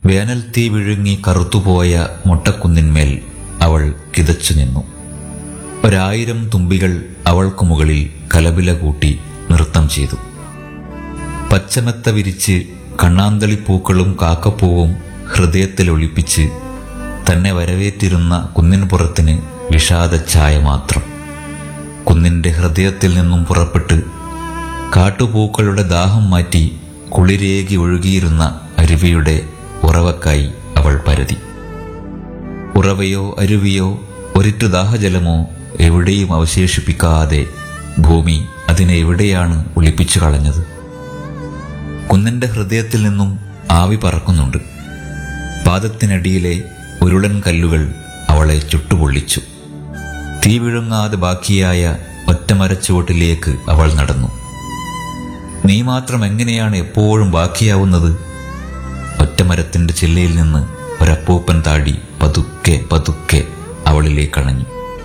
വേനൽ തീ വിഴുങ്ങി കറുത്തുപോയ മൊട്ടക്കുന്നിന്മേൽ അവൾ കിതച്ചു നിന്നു ഒരായിരം തുമ്പികൾ അവൾക്കു മുകളിൽ കലപില കൂട്ടി നൃത്തം ചെയ്തു പച്ചമെത്ത വിരിച്ച് കണ്ണാന്തളിപ്പൂക്കളും കാക്കപ്പൂവും ഹൃദയത്തിൽ ഒളിപ്പിച്ച് തന്നെ വരവേറ്റിരുന്ന കുന്നിൻപുറത്തിന് വിഷാദഛായ മാത്രം കുന്നിന്റെ ഹൃദയത്തിൽ നിന്നും പുറപ്പെട്ട് കാട്ടുപൂക്കളുടെ ദാഹം മാറ്റി കുളിരേകി ഒഴുകിയിരുന്ന അരുവിയുടെ ഉറവക്കായി അവൾ പരതി ഉറവയോ അരുവിയോ ഒരിറ്റു ദാഹജലമോ എവിടെയും അവശേഷിപ്പിക്കാതെ ഭൂമി അതിനെ എവിടെയാണ് ഒളിപ്പിച്ചു കളഞ്ഞത് കുന്നിന്റെ ഹൃദയത്തിൽ നിന്നും ആവി പറക്കുന്നുണ്ട് പാദത്തിനടിയിലെ ഉരുളൻ കല്ലുകൾ അവളെ ചുട്ടുപൊള്ളിച്ചു തീ വിഴുങ്ങാതെ ബാക്കിയായ ഒറ്റമരച്ചുവട്ടിലേക്ക് അവൾ നടന്നു നീ മാത്രം എങ്ങനെയാണ് എപ്പോഴും ബാക്കിയാവുന്നത് ഒറ്റമരത്തിന്റെ ചില്ലയിൽ നിന്ന് ഒരപ്പൂപ്പൻ താടി പതുക്കെ പതുക്കെ അവളിലേക്കണഞ്ഞു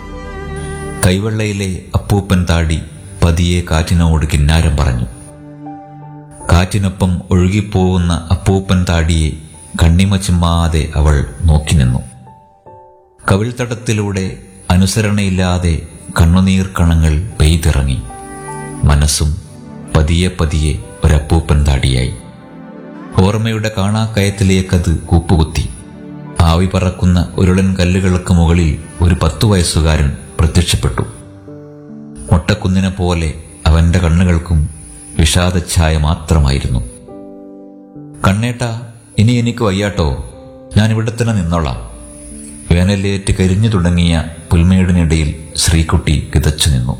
കൈവെള്ളയിലെ അപ്പൂപ്പൻ താടി പതിയെ കാറ്റിനോട് കിന്നാരം പറഞ്ഞു കാറ്റിനൊപ്പം ഒഴുകിപ്പോവുന്ന അപ്പൂപ്പൻ താടിയെ കണ്ണിമ ചിമ്മാതെ അവൾ നോക്കി നിന്നു കവിൾത്തടത്തിലൂടെ അനുസരണയില്ലാതെ കണ്ണുനീർ കണങ്ങൾ പെയ്തിറങ്ങി മനസ്സും പതിയെ പതിയെ ഒരപ്പൂപ്പൻ താടിയായി ഓർമ്മയുടെ കാണാക്കയത്തിലേക്കത് കൂപ്പുകുത്തി ആവി പറക്കുന്ന ഉരുളൻ കല്ലുകൾക്ക് മുകളിൽ ഒരു പത്തു വയസ്സുകാരൻ പ്രത്യക്ഷപ്പെട്ടു മൊട്ടക്കുന്നിനെ പോലെ അവന്റെ കണ്ണുകൾക്കും വിഷാദഛായ മാത്രമായിരുന്നു കണ്ണേട്ട ഇനി എനിക്ക് വയ്യാട്ടോ ഞാൻ ഇവിടെ തന്നെ നിന്നോളാം വേനലേറ്റ് കരിഞ്ഞു തുടങ്ങിയ പുൽമേടിനിടയിൽ ശ്രീകുട്ടി കിതച്ചു നിന്നു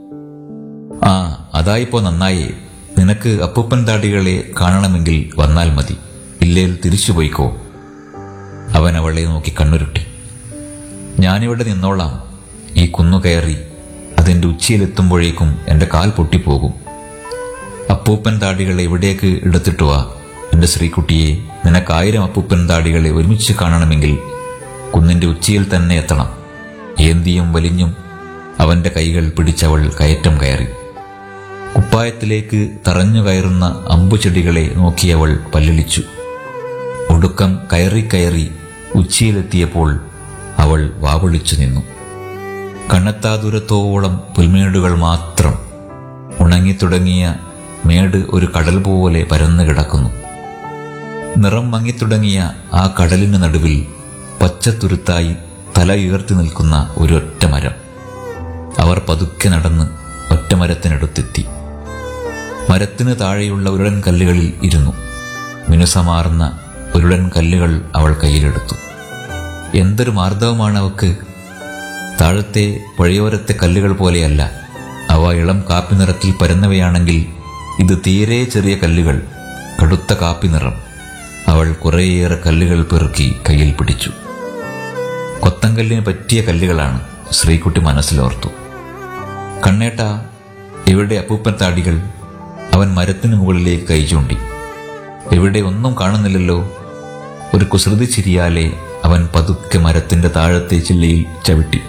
ആ അതായിപ്പോ നന്നായി നിനക്ക് അപ്പൂപ്പൻ താടികളെ കാണണമെങ്കിൽ വന്നാൽ മതി ഇല്ലേൽ തിരിച്ചു പോയിക്കോ അവൻ അവളെ നോക്കി കണ്ണുരുട്ടി ഞാനിവിടെ നിന്നോളാം ഈ കുന്നു കയറി അതിന്റെ ഉച്ചയിലെത്തുമ്പോഴേക്കും എന്റെ കാൽ പൊട്ടിപ്പോകും അപ്പൂപ്പൻ താടികളെ എവിടേക്ക് എടുത്തിട്ട് വാ എന്റെ ശ്രീകുട്ടിയെ നിനക്കായിരം അപ്പൂപ്പൻ താടികളെ ഒരുമിച്ച് കാണണമെങ്കിൽ കുന്നിന്റെ ഉച്ചിയിൽ തന്നെ എത്തണം ഏന്തിയും വലിഞ്ഞും അവന്റെ കൈകൾ പിടിച്ചവൾ കയറ്റം കയറി കുപ്പായത്തിലേക്ക് തറഞ്ഞു കയറുന്ന അമ്പുചെടികളെ നോക്കിയവൾ പല്ലിളിച്ചു ഒടുക്കം കയറി കയറി ഉച്ചിയിലെത്തിയപ്പോൾ അവൾ വാവളിച്ചു നിന്നു കണ്ണെത്താ ദൂരത്തോളം പുൽമേടുകൾ മാത്രം ഉണങ്ങിത്തുടങ്ങിയ മേട് ഒരു കടൽ പോലെ പരന്നു കിടക്കുന്നു നിറം മങ്ങിത്തുടങ്ങിയ ആ കടലിന് നടുവിൽ പച്ചത്തുരുത്തായി തല ഉയർത്തി നിൽക്കുന്ന ഒരൊറ്റ മരം അവർ പതുക്കെ നടന്ന് ഒറ്റമരത്തിനടുത്തെത്തി മരത്തിന് താഴെയുള്ള ഉരുളൻ കല്ലുകളിൽ ഇരുന്നു മിനുസമാർന്ന ഉരുളൻ കല്ലുകൾ അവൾ കയ്യിലെടുത്തു എന്തൊരു മാർദ്ദവമാണ് അവക്ക് താഴത്തെ പുഴയോരത്തെ കല്ലുകൾ പോലെയല്ല അവ ഇളം കാപ്പി നിറത്തിൽ പരന്നവയാണെങ്കിൽ ഇത് തീരെ ചെറിയ കല്ലുകൾ കടുത്ത കാപ്പി നിറം അവൾ കുറേയേറെ കല്ലുകൾ പെറുക്കി കയ്യിൽ പിടിച്ചു കൊത്തങ്കല്ലിന് പറ്റിയ കല്ലുകളാണ് ശ്രീകുട്ടി മനസ്സിലോർത്തു കണ്ണേട്ട എവിടെ അപ്പൂപ്പൻ താടികൾ അവൻ മരത്തിന് മുകളിലേക്ക് കൈ ചൂണ്ടി എവിടെ ഒന്നും കാണുന്നില്ലല്ലോ ഒരു കുസൃതി ചിരിയാലെ അവൻ പതുക്കെ മരത്തിന്റെ താഴത്തെ ചില്ലയിൽ ചവിട്ടി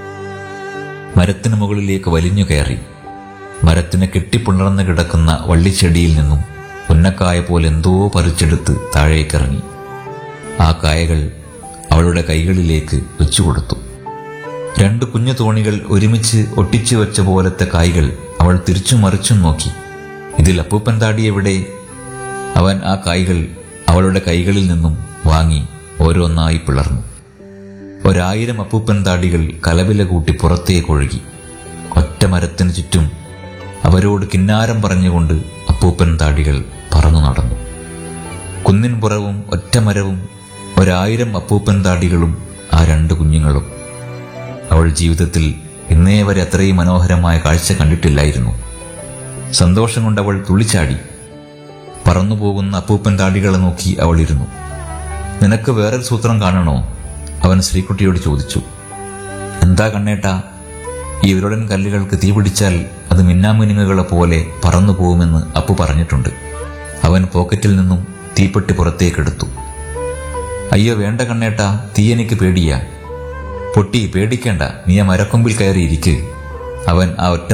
മരത്തിന് മുകളിലേക്ക് വലിഞ്ഞു കയറി മരത്തിന് കെട്ടിപ്പുണർന്നു കിടക്കുന്ന വള്ളിച്ചെടിയിൽ നിന്നും ഉന്നക്കായ പോലെ എന്തോ പറിച്ചെടുത്ത് താഴേക്കിറങ്ങി ആ കായകൾ അവളുടെ കൈകളിലേക്ക് വെച്ചുകൊടുത്തു രണ്ട് കുഞ്ഞു തോണികൾ ഒരുമിച്ച് ഒട്ടിച്ചു വെച്ച പോലത്തെ കായ്കൾ അവൾ തിരിച്ചും മറിച്ചും നോക്കി ഇതിൽ അപ്പൂപ്പൻ താടി എവിടെ അവൻ ആ കായ്കൾ അവളുടെ കൈകളിൽ നിന്നും വാങ്ങി ഓരോന്നായി പിളർന്നു ഒരായിരം അപ്പൂപ്പൻ താടികൾ കലവില കൂട്ടി പുറത്തേക്കൊഴുകി ഒറ്റ മരത്തിന് ചുറ്റും അവരോട് കിന്നാരം പറഞ്ഞുകൊണ്ട് അപ്പൂപ്പൻ താടികൾ പറന്നു നടന്നു കുന്നിൻ പുറവും ഒറ്റമരവും ഒരായിരം അപ്പൂപ്പൻ താടികളും ആ രണ്ട് കുഞ്ഞുങ്ങളും അവൾ ജീവിതത്തിൽ ഇന്നേ വരെ അത്രയും മനോഹരമായ കാഴ്ച കണ്ടിട്ടില്ലായിരുന്നു സന്തോഷം കൊണ്ട് അവൾ തുള്ളിച്ചാടി പറന്നുപോകുന്ന അപ്പൂപ്പൻ താടികളെ നോക്കി അവൾ ഇരുന്നു നിനക്ക് വേറൊരു സൂത്രം കാണണോ അവൻ ശ്രീകുട്ടിയോട് ചോദിച്ചു എന്താ കണ്ണേട്ടാ ഈ ഉരുളൻ കല്ലുകൾക്ക് തീ പിടിച്ചാൽ അത് മിന്നാമിനുങ്ങുകളെ പോലെ പറന്നു പോകുമെന്ന് അപ്പു പറഞ്ഞിട്ടുണ്ട് അവൻ പോക്കറ്റിൽ നിന്നും തീപ്പെട്ടി പുറത്തേക്കെടുത്തു അയ്യോ വേണ്ട കണ്ണേട്ടാ തീ എനിക്ക് പേടിയാ പൊട്ടി പേടിക്കേണ്ട നീ ആ മരക്കൊമ്പിൽ കയറിയിരിക്ക് അവൻ ആ ഒറ്റ